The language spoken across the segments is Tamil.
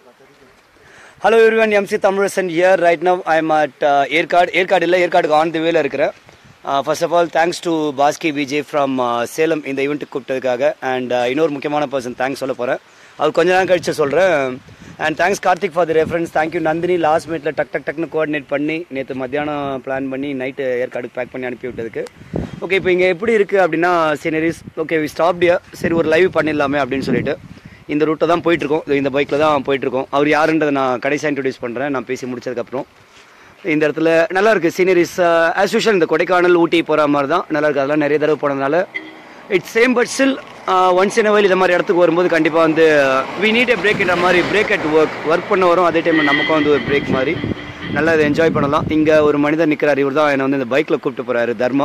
hello everyone MC Tamilarasan here right now I am at Yercaud Yercaud இல்லை ஏற்காடுக்கு ஆன் தி வேல இருக்கிறேன் first of all thanks to Baski Vijay from Salem இந்த ஈவெண்ட்டுக்கு கூப்பிட்டதுக்காக அண்ட் இன்னொரு முக்கியமான பர்சன் தேங்க்ஸ் சொல்ல போகிறேன் அவர் கொஞ்ச நேரம் கழிச்சு சொல்கிறேன் and thanks Karthik for the reference thank you Nandini last மினிட்ல டக் டக் டக்னு கோஆர்டினேட் பண்ணி நேற்று மத்தியானம் பிளான் பண்ணி நைட்டு ஏற்காடுக்கு பேக் பண்ணி அனுப்பி விட்டதுக்கு ஓகே இப்போ இங்கே எப்படி இருக்குது அப்படின்னா சீனரிஸ் ஓகே வி ஸ்டாப்டியா சரி ஒரு லைவ் பண்ணிடலாமே அப்படின்னு சொல்லிட்டு இந்த ரூட்டை தான் போயிட்டுருக்கோம் இந்த பைக்கில் தான் போயிட்டுருக்கோம் அவர் யாருன்றதை நான் கடைசியாக இன்ட்ரடியூஸ் பண்ணுறேன் நான் பேசி முடிச்சதுக்கப்புறம் இந்த இடத்துல நல்லா இருக்குது சீனரிஸ் ஆஸ் யூஷுவல் இந்த கொடைக்கானல் ஊட்டி போகிற மாதிரி தான் நல்லா இருக்குது அதெல்லாம் நிறைய தடவை போனதுனால it's same but still once in while இந்த மாதிரி இடத்துக்கு வரும்போது கண்டிப்பாக வந்து வி நீட் எ பிரேக்ன்ற மாதிரி பிரேக் அட் ஒர்க் ஒர்க் பண்ண வரும் அதே டைம் நமக்கும் வந்து ஒரு பிரேக் மாதிரி நல்லா இதை என்ஜாய் பண்ணலாம் இங்கே ஒரு மனிதர் நிற்கிறார் இவர் தான் என்னை வந்து இந்த பைக்கில் கூப்பிட்டு போகிறாரு தர்மா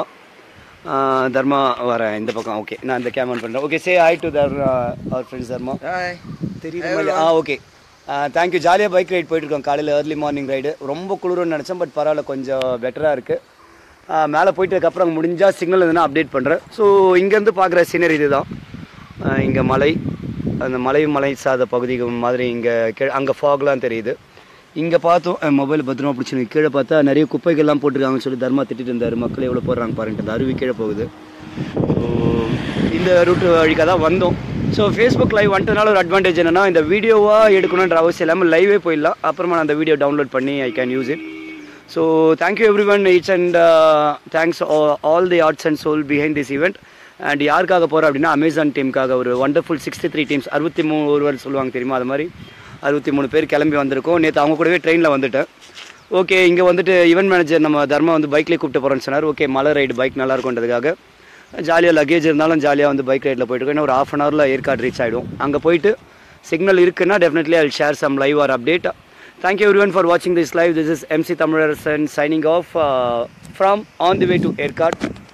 ஆஹ் தர்மா வரேன் இந்த பக்கம் ஓகே நான் இந்த கேமரா பண்ணுறேன் ஓகே சே ஹாய் டு தர் அவர் ஃப்ரெண்ட்ஸ் தர்மா ஹாய் தெரியுது ஆ ஓகே தேங்க்யூ ஜாலியாக பைக் ரைட் போயிட்டுருக்கோம் காலையில் ஏர்லி மார்னிங் ரைடு ரொம்ப குளிருன்னு நினச்சேன் பட் பரவாயில்ல கொஞ்சம் பெட்டராக இருக்குது மேலே போயிட்டதுக்கப்புறம் முடிஞ்சால் சிக்னல் இருந்ததுன்னா அப்டேட் பண்ணுறேன் ஸோ இங்கேருந்து பார்க்குற சீனரி இது தான் இங்கே மலை அந்த மலை மலை சாத பகுதிகள் மாதிரி இங்கே கீழே அங்கே ஃபாக்லாம் தெரியுது இங்கே பார்த்தோம் என் மொபைல் பத்திரமா பிடிச்சி கீழே பார்த்தா நிறைய குப்பைகள்லாம் போட்டிருக்காங்கன்னு சொல்லி தர்மா திட்டிட்டு இருந்தார் மக்கள் எவ்வளோ போடுறாங்க பாருன்ட்டு அந்த அருவி கீழே போகுது ஸோ இந்த ரூட்டு வழிக்காக தான் வந்தோம் ஸோ ஃபேஸ்புக் லைவ் வந்துட்டனால ஒரு அட்வான்டேஜ் என்னன்னா இந்த வீடியோவாக எடுக்கணுன்ற அவசியம் இல்லாமல் லைவே போயிடலாம் அப்புறமா நான் அந்த வீடியோ டவுன்லோட் பண்ணி I can use it so thank you every one each and thanks all the hearts and soul behind this event and யாருக்காக போகிறோம் அப்படின்னா அமேசான் டீமுக்காக ஒரு வண்டர்ஃபுல் சிக்ஸ்டி த்ரீ டீம்ஸ் அறுபத்தி மூணு ஒருவர் சொல்லுவாங்க தெரியுமா அது மாதிரி அறுபத்தி மூணு பேர் கிளம்பி வந்திருக்கோம் நேற்று அவங்க கூடவே ட்ரெயினில் வந்துட்டேன் ஓகே இங்கே வந்துட்டு ஈவெண்ட் மேனேஜர் நம்ம தர்மா வந்து பைக்லேயே கூப்பிட்டு போகிறோன்னு சொன்னார் ஓகே மலை ரைடு பைக் நல்லா இருக்கும்ன்றதுக்காக ஜாலியாக லக்கேஜ் இருந்தாலும் ஜாலியாக வந்து பைக் ரைடில் போயிட்டு இருக்கோம் இன்னும் ஒரு ஆஃப் அன் ஹவரில் ஏற்காடு ரீச் ஆகிடும் அங்கே போயிட்டு சிக்னல் இருக்குன்னா definitely I share some live or update thank you every one for வாட்சிங் this live this is MC Tamilarasan signing off from on the way to Yercaud